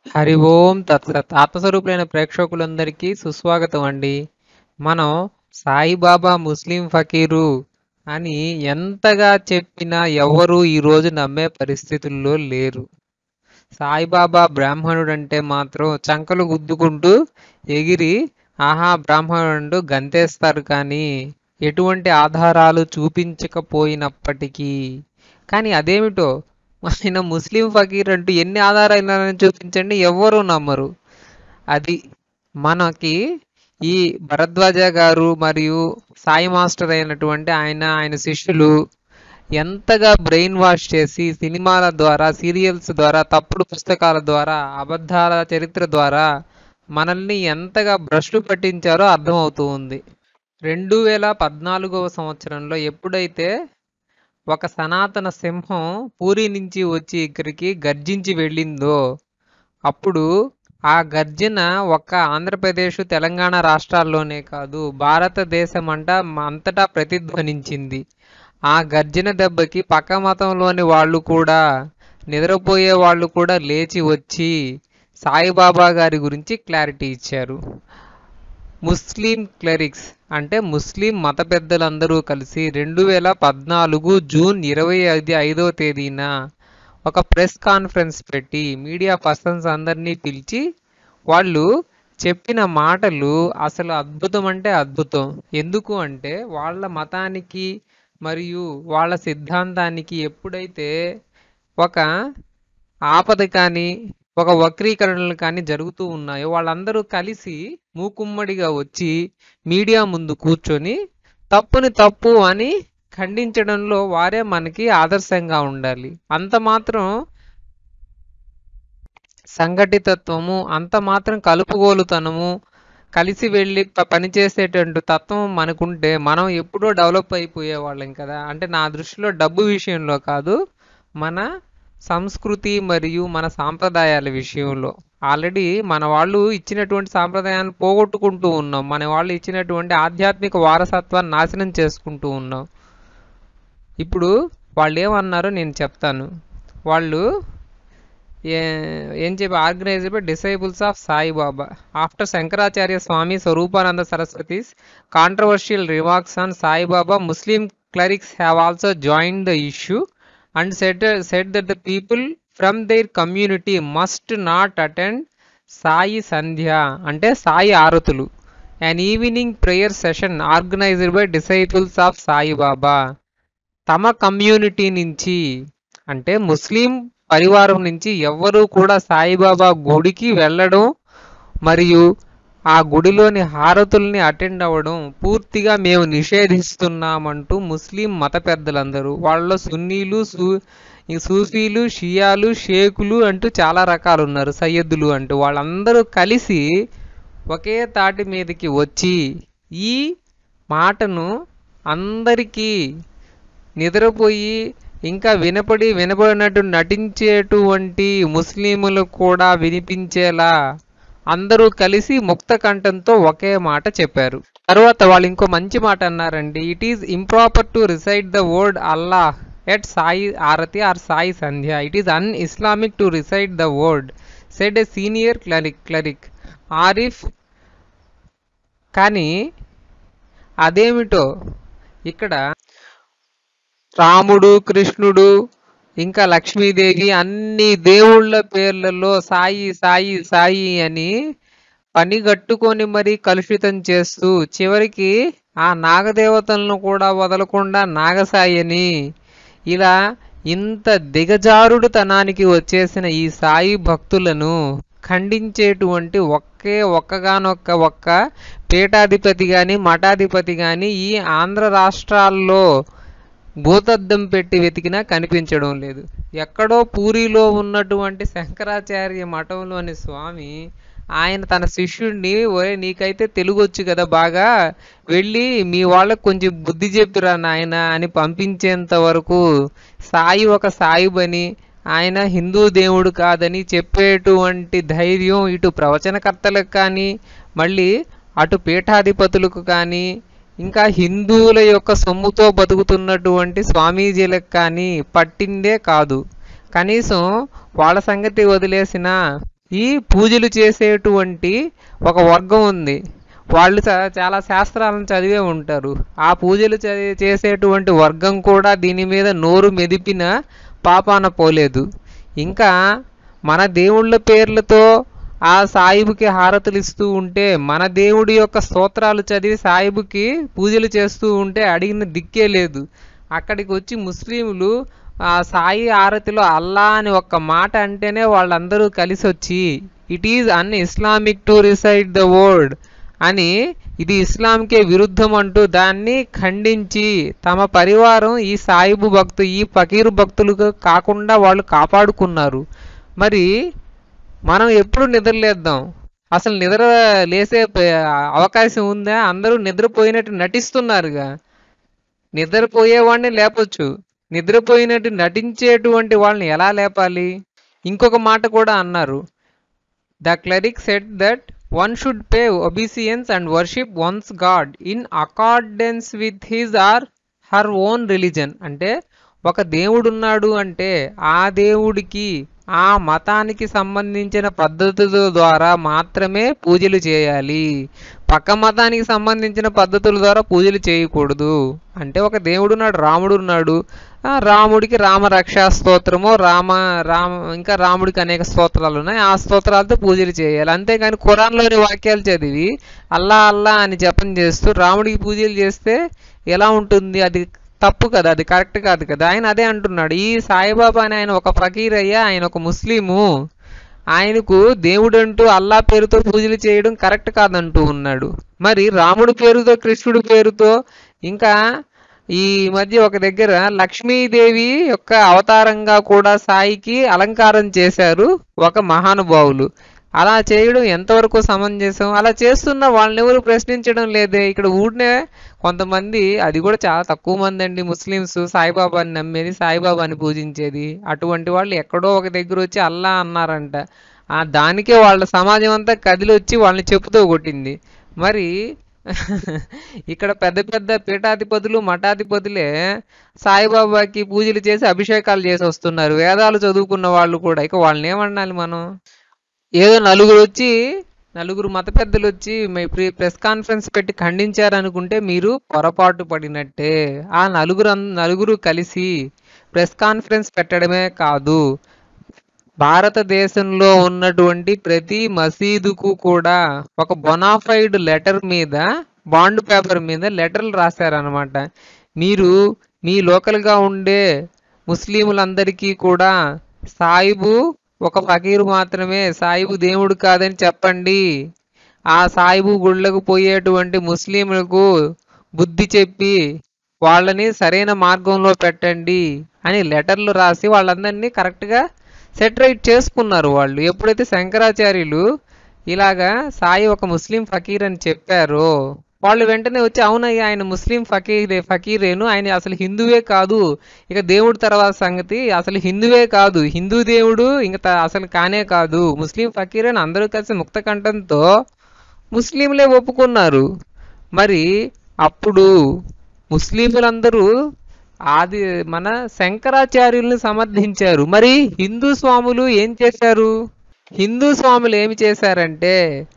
హరి ఓం తత్సత్ ఆత్మస్వరూపులైన ప్రేక్షకులందరికీ సుస్వాగతం అండి మనం సాయిబాబా ముస్లిం ఫకీరు అని ఎంతగా చెప్పినా ఎవరు ఈరోజు నమ్మే పరిస్థితుల్లో లేరు సాయిబాబా బ్రాహ్మణుడు అంటే మాత్రం చంకలు గుద్దుకుంటూ ఎగిరి ఆహా బ్రాహ్మణుడు గంతేస్తారు కానీ ఎటువంటి ఆధారాలు చూపించకపోయినప్పటికీ కానీ అదేమిటో ఆయన ముస్లిం ఫకీర్ అంటూ ఎన్ని ఆధారాలను చూపించండి ఎవ్వరూ నమ్మరు అది మనకి ఈ భరద్వాజ గారు మరియు సాయి మాస్టర్ అయినటువంటి ఆయన ఆయన శిష్యులు ఎంతగా బ్రెయిన్ వాష్ చేసి సినిమాల ద్వారా సీరియల్స్ ద్వారా తప్పుడు పుస్తకాల ద్వారా అబద్ధాల చరిత్ర ద్వారా మనల్ని ఎంతగా భ్రష్టు పట్టించారో అర్థమవుతూ ఉంది రెండు వేల పద్నాలుగవ సంవత్సరంలో ఎప్పుడైతే ఒక సనాతన సింహం పూరి నుంచి వచ్చి ఇక్కడికి గర్జించి వెళ్ళిందో అప్పుడు ఆ గర్జన ఒక్క ఆంధ్రప్రదేశ్ తెలంగాణ రాష్ట్రాల్లోనే కాదు భారతదేశం అంట అంతటా ప్రతిధ్వనించింది ఆ గర్జన దెబ్బకి పక్క మతంలోని వాళ్ళు కూడా నిద్రపోయే వాళ్ళు కూడా లేచి వచ్చి సాయిబాబా గారి గురించి క్లారిటీ ఇచ్చారు ముస్లిం క్లరిక్స్ అంటే ముస్లిం మత పెద్దలందరూ కలిసి రెండు వేల పద్నాలుగు జూన్ ఇరవై ఐదు ఐదవ తేదీన ఒక ప్రెస్ కాన్ఫరెన్స్ పెట్టి మీడియా పర్సన్స్ అందరినీ పిలిచి వాళ్ళు చెప్పిన మాటలు అసలు అద్భుతం అంటే అద్భుతం ఎందుకు అంటే వాళ్ళ మతానికి మరియు వాళ్ళ సిద్ధాంతానికి ఎప్పుడైతే ఒక ఆపద కానీ ఒక వక్రీకరణలు కానీ జరుగుతూ ఉన్నాయో వాళ్ళందరూ కలిసి మూకుమ్మడిగా వచ్చి మీడియా ముందు కూర్చొని తప్పుని తప్పు అని ఖండించడంలో వారే మనకి ఆదర్శంగా ఉండాలి అంత మాత్రం సంఘటితత్వము అంత మాత్రం కలుపుగోలుతనము కలిసి వెళ్ళి ప- పనిచేసేటువంటి తత్వం మనకుంటే మనం ఎప్పుడో డెవలప్ అయిపోయే వాళ్ళం కదా అంటే నా దృష్టిలో డబ్బు విషయంలో కాదు మన సంస్కృతి మరియు మన సాంప్రదాయాల విషయంలో ఆల్రెడీ మన వాళ్ళు ఇచ్చినటువంటి సాంప్రదాయాలను పోగొట్టుకుంటూ ఉన్నాం మన వాళ్ళు ఇచ్చినటువంటి ఆధ్యాత్మిక వారసత్వాన్ని నాశనం చేసుకుంటూ ఉన్నాం ఇప్పుడు వాళ్ళు ఏమన్నారో నేను చెప్తాను వాళ్ళు ఏ- ఏం చెప్పి organised by disciples of Saibaba after Shankaracharya Swami Swaroopanand Saraswati's controversial remarks on Saibaba Muslim clerics have also join the issue and said said that the people from their community must not attend Sai Sandhya అంటే సాయి ఆరతులు an evening prayer session organised by disciples of Saibaba తమ community నుంచి అంటే ముస్లిం పరివారం నుంచి ఎవ్వరూ కూడా సాయిబాబా గుడికి వెళ్ళడం మరియు ఆ గుడిలోని హారతుల్ని అటెండ్ అవ్వడం పూర్తిగా మేము నిషేధిస్తున్నామంటూ ముస్లిం మత పెద్దలందరూ వాళ్ళలో సున్నీలు సూ ఈ సూఫీలు షియాలు షేకులు అంటూ చాలా రకాలు ఉన్నారు సయ్యద్దులు అంటూ వాళ్ళందరూ కలిసి ఒకే తాటి మీదకి వచ్చి ఈ మాటను అందరికీ నిద్రపోయి ఇంకా వినపడి వినపడినట్టు నటించేటువంటి ముస్లింలు కూడా వినిపించేలా అందరూ కలిసి ముక్త కంఠంతో ఒకే మాట చెప్పారు తర్వాత వాళ్ళు ఇంకో మంచి మాట అన్నారండి it is improper to recite the word Allah at Sai Aarti or Sai Sandhya it is un-Islamic to recite the word said a senior cleric cleric Arif కానీ అదేమిటో ఇక్కడ రాముడు కృష్ణుడు ఇంకా లక్ష్మీదేవి అన్ని దేవుళ్ళ పేర్లలో సాయి సాయి సాయి అని పని గట్టుకొని మరీ కలుషితం చేస్తూ చివరికి ఆ నాగదేవతలను కూడా వదలకుండా నాగసాయి అని ఇలా ఇంత దిగజారుడుతనానికి వచ్చేసిన ఈ సాయి భక్తులను ఖండించేటువంటి ఒకే ఒక్కగానొక్క ఒక్క పీఠాధిపతి కానీ మఠాధిపతి కానీ ఈ ఆంధ్ర రాష్ట్రాల్లో భూతద్దం పెట్టి వెతికినా కనిపించడం లేదు ఎక్కడో పూరిలో ఉన్నటువంటి శంకరాచార్య మఠంలోని స్వామి ఆయన తన శిష్యుడిని ఒరే నీకైతే తెలుగు వచ్చు కదా బాగా వెళ్ళి మీ వాళ్ళకు కొంచెం బుద్ధి చెప్పురా నాయన అని పంపించేంత వరకు సాయి ఒక సాయిబని ఆయన హిందూ దేవుడు కాదని చెప్పేటువంటి ధైర్యం ఇటు ప్రవచనకర్తలకు కానీ మళ్ళీ అటు పీఠాధిపతులకు కానీ ఇంకా హిందువుల యొక్క సొమ్ముతో బతుకుతున్నటువంటి స్వామీజీలకు కానీ పట్టిందే కాదు కనీసం వాళ్ళ సంగతి వదిలేసిన ఈ పూజలు చేసేటువంటి ఒక వర్గం ఉంది వాళ్ళు చ- చాలా శాస్త్రాలను చదివే ఉంటారు ఆ పూజలు చే- చేసేటువంటి వర్గం కూడా దీని మీద నోరు మెదిపిన పాపాన పోలేదు ఇంకా మన దేవుళ్ళ పేర్లతో ఆ సాయిబుకి హారతులు ఇస్తూ ఉంటే మన దేవుడి యొక్క స్తోత్రాలు చదివి సాయిబుకి పూజలు చేస్తూ ఉంటే అడిగిన దిక్కే లేదు అక్కడికి వచ్చి ముస్లింలు ఆ సాయి హారతిలో అల్లా అని ఒక్క మాట అంటేనే వాళ్ళందరూ కలిసి వచ్చి it is un-Islamic to recite the word అని ఇది ఇస్లాంకే విరుద్ధం అంటూ దాన్ని ఖండించి తమ పరివారం ఈ సాయిబు భక్తు ఈ ఫకీరు భక్తులుగా కాకుండా వాళ్ళు కాపాడుకున్నారు మరి మనం ఎప్పుడు నిద్రలేద్దాం అసలు నిద్ర లేసే ప- అవకాశం ఉందా అందరూ నిద్రపోయినట్టు నటిస్తున్నారుగా నిద్రపోయేవాడిని లేపొచ్చు నిద్రపోయినట్టు నటించేటువంటి వాళ్ళని ఎలా లేపాలి ఇంకొక మాట కూడా అన్నారు the cleric said that one should pay obeisance and worship one's god in accordance with his or her own religion అంటే ఒక దేవుడు ఉన్నాడు అంటే ఆ దేవుడికి ఆ మతానికి సంబంధించిన పద్ధతుల ద్వారా మాత్రమే పూజలు చేయాలి పక్క మతానికి సంబంధించిన పద్ధతుల ద్వారా పూజలు చేయకూడదు అంటే ఒక దేవుడు ఉన్నాడు రాముడు ఉన్నాడు ఆ రాముడికి రామ రక్షా స్తోత్రము రామ రామ ఇంకా రాముడికి అనేక స్తోత్రాలు ఉన్నాయి ఆ స్తోత్రాలతో పూజలు చేయాలి అంతేగాని ఖురాన్లోని వాక్యాలు చదివి అల్లా అల్లా అని జపం చేస్తూ రాముడికి పూజలు చేస్తే ఎలా ఉంటుంది అది తప్పు కదా అది కరెక్ట్ కాదు కదా ఆయన అదే అంటున్నాడు ఈ సాయిబాబా అని ఆయన ఒక ఫకీర్ అయ్యా ఆయన ఒక ముస్లిము ఆయనకు దేవుడంటూ అల్లా పేరుతో పూజలు చేయడం కరెక్ట్ కాదంటూ ఉన్నాడు మరి రాముడి పేరుతో కృష్ణుడి పేరుతో ఇంకా ఈ మధ్య ఒక దగ్గర లక్ష్మీదేవి యొక్క అవతారంగా కూడా సాయికి అలంకారం చేశారు ఒక మహానుభావులు అలా చేయడం ఎంతవరకు సమంజసం అలా చేస్తున్న వాళ్ళని ఎవరు ప్రశ్నించడం లేదే ఇక్కడ ఊరినే కొంతమంది అది కూడా చాలా తక్కువ మంది అండి ముస్లిమ్స్ సాయిబాబాని నమ్మేది సాయిబాబాని పూజించేది అటువంటి వాళ్ళు ఎక్కడో ఒక దగ్గర వచ్చి అల్లా అన్నారంట ఆ దానికే వాళ్ళ సమాజం అంతా కదిలి వచ్చి వాళ్ళని చెప్పుతో కొట్టింది మరి ఇక్కడ పెద్ద పెద్ద పీఠాధిపతులు మఠాధిపతులే సాయిబాబాకి పూజలు చేసి అభిషేకాలు చేసి వస్తున్నారు వేదాలు చదువుకున్న వాళ్ళు కూడా ఇక వాళ్ళని ఏమనాలి మనం ఏదో నలుగురు వచ్చి నలుగురు మత పెద్దలు వచ్చి మీ ప్రి- ప్రెస్ కాన్ఫరెన్స్ పెట్టి ఖండించారనుకుంటే మీరు పొరపాటు పడినట్టే ఆ నలుగురు అన్- నలుగురు కలిసి ప్రెస్ కాన్ఫరెన్స్ పెట్టడమే కాదు భారతదేశంలో ఉన్నటువంటి ప్రతి మసీదుకు కూడా ఒక బొనాఫైడ్ లెటర్ మీద బాండ్ పేపర్ మీద లెటర్లు రాశారనమాట మీరు మీ లోకల్గా ఉండే ముస్లింలందరికీ కూడా సాయిబు ఒక ఫకీరు మాత్రమే సాయిబు దేవుడు కాదని చెప్పండి ఆ సాయిబు గుళ్ళకు పోయేటువంటి ముస్లింలకు బుద్ధి చెప్పి వాళ్ళని సరైన మార్గంలో పెట్టండి అని లెటర్లు రాసి వాళ్ళందరినీ కరెక్ట్గా సెట్ రైట్ చేసుకున్నారు వాళ్ళు ఎప్పుడైతే శంకరాచార్యులు ఇలాగా సాయి ఒక ముస్లిం ఫకీర్ అని చెప్పారో వాళ్ళు వెంటనే వచ్చి అవునయ్య ఆయన ముస్లిం ఫకీరే ఫకీరేను ఆయన అసలు హిందువే కాదు ఇక దేవుడు తర్వాత సంగతి అసలు హిందువే కాదు హిందూ దేవుడు ఇంకా త- అసలు కానే కాదు ముస్లిం ఫకీర్ అని అందరూ కలిసి ముక్త కంఠంతో ముస్లింలే ఒప్పుకున్నారు మరి అప్పుడు ముస్లింలందరూ ఆది మన శంకరాచార్యుల్ని సమర్థించారు మరి హిందూ స్వాములు ఏం చేశారు హిందూ స్వాములు ఏమి చేశారంటే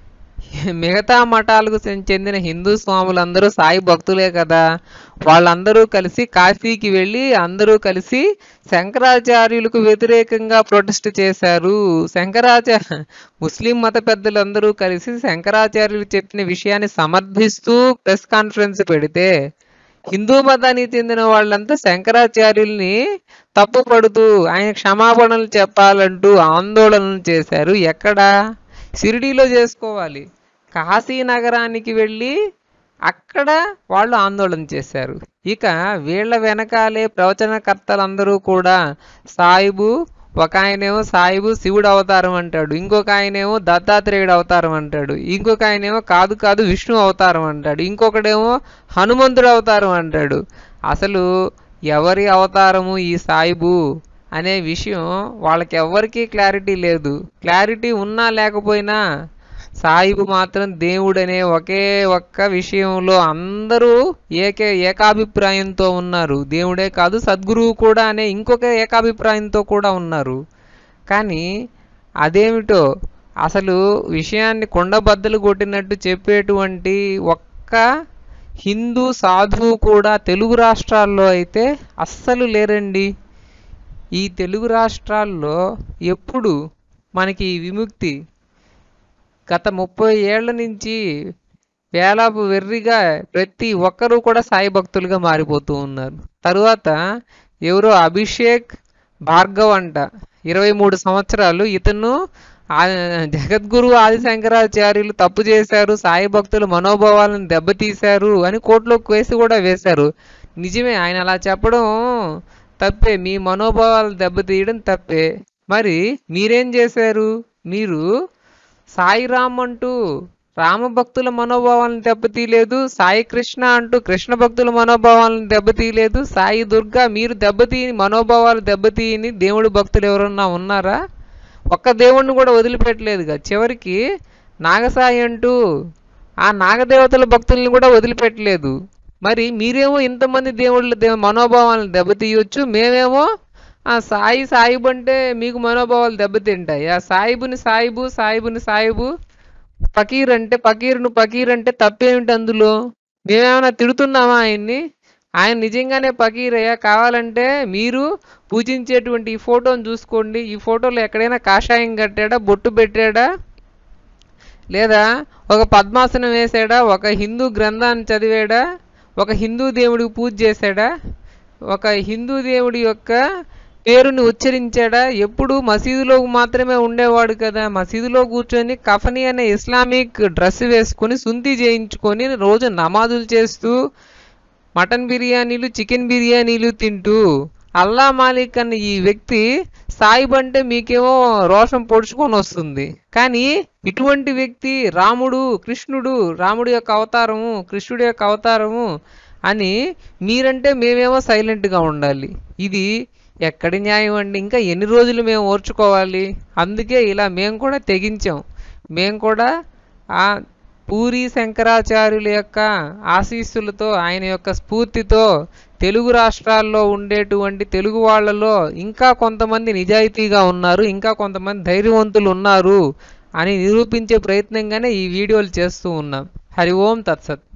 మిగతా మఠాలకు చెం- చెందిన హిందూ స్వాములందరూ సాయి భక్తులే కదా వాళ్ళందరూ కలిసి కాశీకి వెళ్ళి అందరూ కలిసి శంకరాచార్యులకు వ్యతిరేకంగా ప్రొటెస్ట్ చేశారు శంకరాచార్య ముస్లిం మత పెద్దలందరూ కలిసి శంకరాచార్యులు చెప్పిన విషయాన్ని సమర్థిస్తూ ప్రెస్ కాన్ఫరెన్స్ పెడితే హిందూ మతానికి చెందిన వాళ్ళంతా శంకరాచార్యుల్ని తప్పుపడుతూ ఆయన క్షమాపణలు చెప్పాలంటూ ఆందోళనలు చేశారు ఎక్కడ షిరిడీలో చేసుకోవాలి కాశీ నగరానికి వెళ్ళి అక్కడ వాళ్ళు ఆందోళన చేశారు ఇక వీళ్ళ వెనకాలే ప్రవచనకర్తలందరూ కూడా సాయిబు ఒక ఆయనేమో సాయిబు శివుడు అవతారం అంటాడు ఇంకొక ఆయనేమో దత్తాత్రేయుడు అవతారం అంటాడు ఇంకొక ఆయనేమో కాదు కాదు విష్ణు అవతారం అంటాడు ఇంకొకడేమో హనుమంతుడు అవతారం అంటాడు అసలు ఎవరి అవతారము ఈ సాయిబు అనే విషయం వాళ్ళకి ఎవ్వరికీ క్లారిటీ లేదు క్లారిటీ ఉన్నా లేకపోయినా సాయిబు మాత్రం దేవుడనే ఒకే ఒక్క విషయంలో అందరూ ఏకే ఏకాభిప్రాయంతో ఉన్నారు దేవుడే కాదు సద్గురువు కూడా అనే ఇంకొక ఏకాభిప్రాయంతో కూడా ఉన్నారు కానీ అదేమిటో అసలు విషయాన్ని కొండబద్దలు కొట్టినట్టు చెప్పేటువంటి ఒక్క హిందూ సాధువు కూడా తెలుగు రాష్ట్రాల్లో అయితే అస్సలు లేరండి ఈ తెలుగు రాష్ట్రాల్లో ఎప్పుడు మనకి ఈ విముక్తి గత ముప్పై ఏళ్ల నుంచి వేలాపు వెర్రిగా ప్రతి ఒక్కరూ కూడా సాయి భక్తులుగా మారిపోతూ ఉన్నారు తరువాత ఎవరో అభిషేక్ భార్గవ్ అంట ఇరవై మూడు సంవత్సరాలు ఇతను ఆ జగద్గురు ఆదిశంకరాచార్యులు తప్పు చేశారు సాయి భక్తుల మనోభావాలను దెబ్బతీశారు అని కోర్టులో కేసు కూడా వేశారు నిజమే ఆయన అలా చెప్పడం తప్పే మీ మనోభావాలు దెబ్బతీయడం తప్పే మరి మీరేం చేశారు మీరు సాయిరామ్ అంటూ రామ భక్తుల మనోభావాలను దెబ్బతీయలేదు సాయి కృష్ణ అంటూ కృష్ణ భక్తుల మనోభావాలను దెబ్బతీయలేదు సాయి దుర్గా మీరు దెబ్బతీయని మనోభావాలు దెబ్బతీయని దేవుడి భక్తులు ఎవరన్నా ఉన్నారా ఒక్క దేవుణ్ణి కూడా వదిలిపెట్టలేదుగా చివరికి నాగసాయి అంటూ ఆ నాగదేవతల భక్తుల్ని కూడా వదిలిపెట్టలేదు మరి మీరేమో ఇంతమంది దేవుళ్ళ దేవ మనోభావాలను దెబ్బతీయొచ్చు మేమేమో ఆ సాయి సాయిబు అంటే మీకు మనోభావాలు దెబ్బతింటాయి ఆ సాయిబుని సాయిబు సాయిబుని సాయిబు ఫకీర్ అంటే ఫకీర్ను ఫకీర్ అంటే తప్పేమిటి అందులో మేమేమైనా తిడుతున్నామా ఆయన్ని ఆయన నిజంగానే ఫకీర్ అయ్యా కావాలంటే మీరు పూజించేటువంటి ఈ ఫోటోని చూసుకోండి ఈ ఫోటోలో ఎక్కడైనా కాషాయం కట్టాడా బొట్టు పెట్టాడా లేదా ఒక పద్మాసనం వేసాడా ఒక హిందూ గ్రంథాన్ని చదివాడా ఒక హిందూ దేవుడికి పూజ చేశాడా ఒక హిందూ దేవుడి యొక్క పేరుని ఉచ్చరించాడా ఎప్పుడు మసీదులో మాత్రమే ఉండేవాడు కదా మసీదులో కూర్చొని కఫని అనే ఇస్లామిక్ డ్రెస్ వేసుకొని సుంతి చేయించుకొని రోజు నమాజులు చేస్తూ మటన్ బిర్యానీలు చికెన్ బిర్యానీలు తింటూ అల్లా మాలిక్ అన్న ఈ వ్యక్తి సాయిబ్ అంటే మీకేమో రోషం పొడుచుకొని వస్తుంది కానీ ఇటువంటి వ్యక్తి రాముడు కృష్ణుడు రాముడి యొక్క అవతారము కృష్ణుడి యొక్క అవతారము అని మీరంటే మేమేమో సైలెంట్గా ఉండాలి ఇది ఎక్కడి న్యాయం అండి ఇంకా ఎన్ని రోజులు మేము ఓర్చుకోవాలి అందుకే ఇలా మేము కూడా తెగించాం మేము కూడా ఆ పూరి శంకరాచార్యుల యొక్క ఆశీస్సులతో ఆయన యొక్క స్ఫూర్తితో తెలుగు రాష్ట్రాల్లో ఉండేటువంటి తెలుగు వాళ్ళలో ఇంకా కొంతమంది నిజాయితీగా ఉన్నారు ఇంకా కొంతమంది ధైర్యవంతులు ఉన్నారు అని నిరూపించే ప్రయత్నంగానే ఈ వీడియోలు చేస్తూ ఉన్నాం హరి ఓం తత్సత్